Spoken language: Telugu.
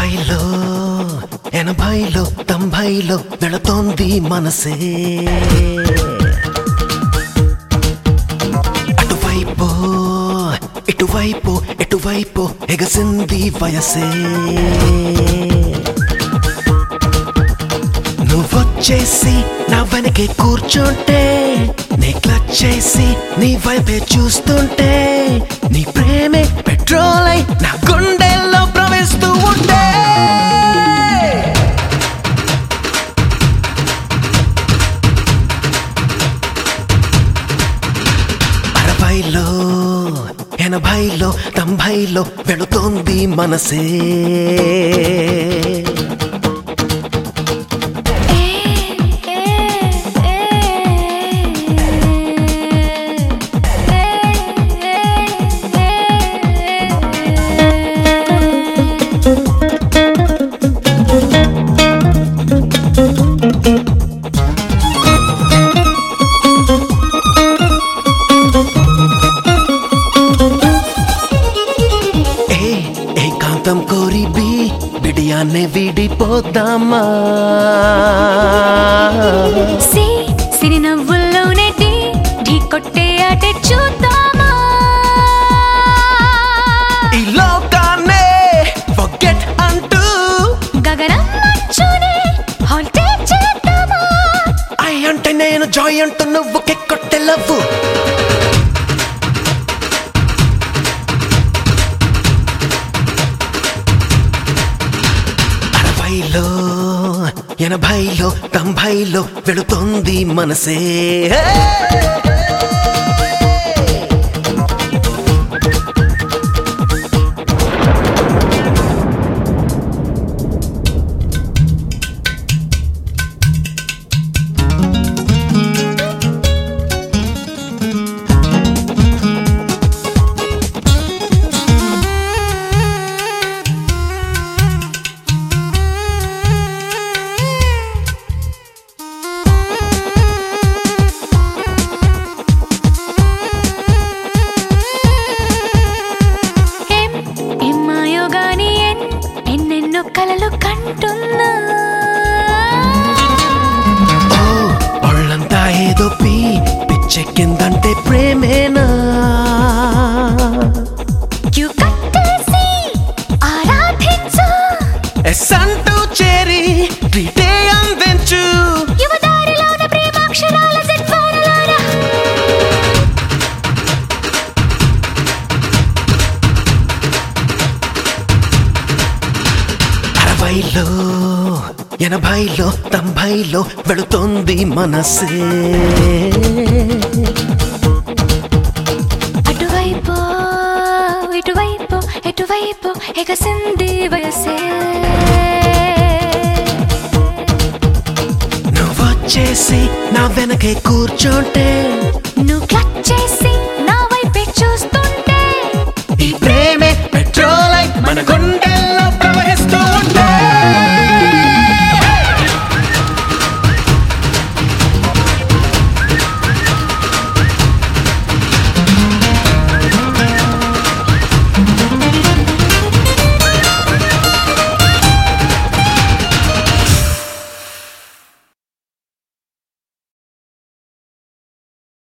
అరవైలో ఎనభైలో తొంభైలో వెళుతోంది మనసే అటువైపు ఇటువైపు ఎటువైపు ఎగసింది వయసే నువ్వొచ్చేసి నా వెనకే కూర్చుంటే నీ క్లచ్ చేసి నీ వైపే చూస్తుంటే నీ ప్రేమే పెట్రోల్ అయి నా గుండెల్లో ప్రవేశిస్తూ ఉంటే అరవైలో ఎనభైలో తొంభైలో వెళుతోంది మనసే ఏ ఏకాంతం కోరి బి బిడియాన్నే విడిపోతామా సి సిరి నవ్వుల్లోనే ఢీ ఢీ కొట్టే ఆటే చూద్దామా ఈ లోకాన్నే ఫర్గెట్ అంటూ గగనం మంచునే హాల్టే చేద్దామా ఐ అంటే నేను జాయ్ అంటూ నువ్వు కెక్కొట్టే లవ్వు అరవైలో ఎనభైలో తొంభైలో వెళుతోంది మనసే ఏం ఏం మాయో గాని ఎన్ ఎన్నెన్నో కలలు కంటున్నా ఓ ఒళ్ళంతా ఏదో పీ పిచ్చెక్కిందంటే ప్రేమేనా క్యూ కట్టేసి ఆరాధించు ఎస్ అంటూ చేరి ట్రీటే అందించు యువదారిలోన ప్రేమాక్షరాల జన్మాలలోన అరవైలో ఎనభైలో తొంభైలో వెళుతోంది మనసే అటువైపు ఇటువైపు ఎటువైపు ఎగసింది వయసే నువ్వొచ్చేసి నా వెనకే కూర్చుంటే